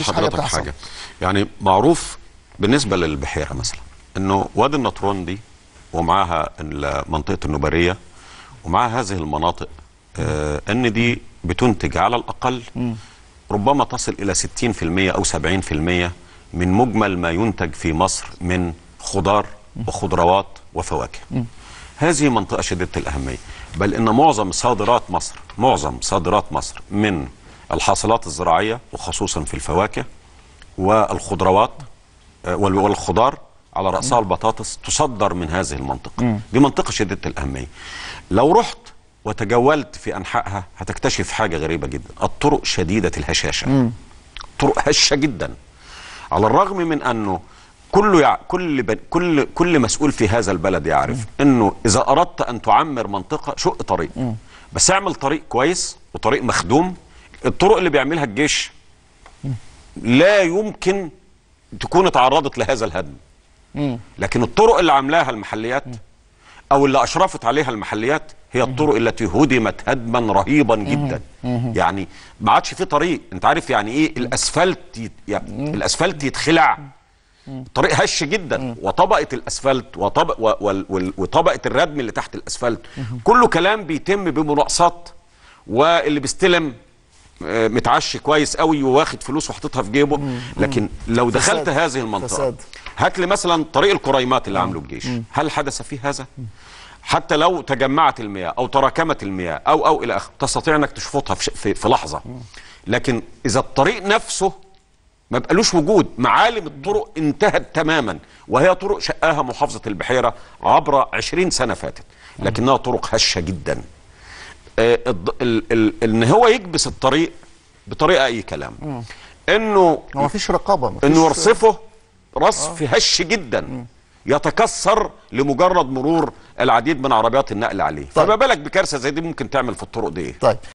مفيش حاجة لحضرتك بتحصل. حاجه يعني معروف بالنسبه للبحيره مثلا انه وادي النطرون دي ومعاها ال- منطقه النوباريه ومعاها هذه المناطق آه ان دي بتنتج على الاقل ربما تصل الى 60% او 70% من مجمل ما ينتج في مصر من خضار وخضروات وفواكه هذه منطقه شديده الاهميه بل ان معظم صادرات مصر معظم صادرات مصر من الحاصلات الزراعيه وخصوصا في الفواكه والخضروات آه، وال- والخضار على رأسها البطاطس تصدر من هذه المنطقة دي منطقة شديدة الأهمية لو رحت وتجولت في أنحائها هتكتشف حاجة غريبة جدا الطرق شديدة الهشاشة طرق هشة جدا على الرغم من أنه كل يع... كل ب... كل كل مسؤول في هذا البلد يعرف انه اذا اردت ان تعمر منطقه شق طريق بس اعمل طريق كويس وطريق مخدوم الطرق اللي بيعملها الجيش لا يمكن تكون اتعرضت لهذا الهدم لكن الطرق اللي عاملاها المحليات او اللي اشرفت عليها المحليات هي الطرق التي هدمت هدما رهيبا جدا يعني ما عادش في طريق انت عارف يعني ايه الاسفلت يت... يعني الاسفلت يتخلع طريق هش جدا وطبقه الاسفلت وطبق و... وال... وال... وطبقه الردم اللي تحت الاسفلت كله كلام بيتم بمناقصات واللي بيستلم آه، متعشي كويس قوي وواخد فلوس وحاططها في جيبه لكن لو دخلت فساد. هذه المنطقه فساد. هات لي مثلا طريق الكريمات اللي عامله الجيش هل حدث فيه هذا حتى لو تجمعت المياه او تراكمت المياه او او الى اخره تستطيع انك تشفطها في, ش- في, في لحظه لكن اذا الطريق نفسه ما بقالوش وجود معالم الطرق انتهت تماما وهي طرق شقاها محافظه البحيره عبر 20 سنه فاتت لكنها طرق هشه جدا آه، الض- ال- ال- ان هو يكبس الطريق بطريقه اي كلام انه هو مفيش رقابه مفيش انه يرصفه رصف هش جدا يتكسر لمجرد مرور العديد من عربيات النقل عليه فما بالك بكارثه زي دي ممكن تعمل في الطرق دي ايه طيب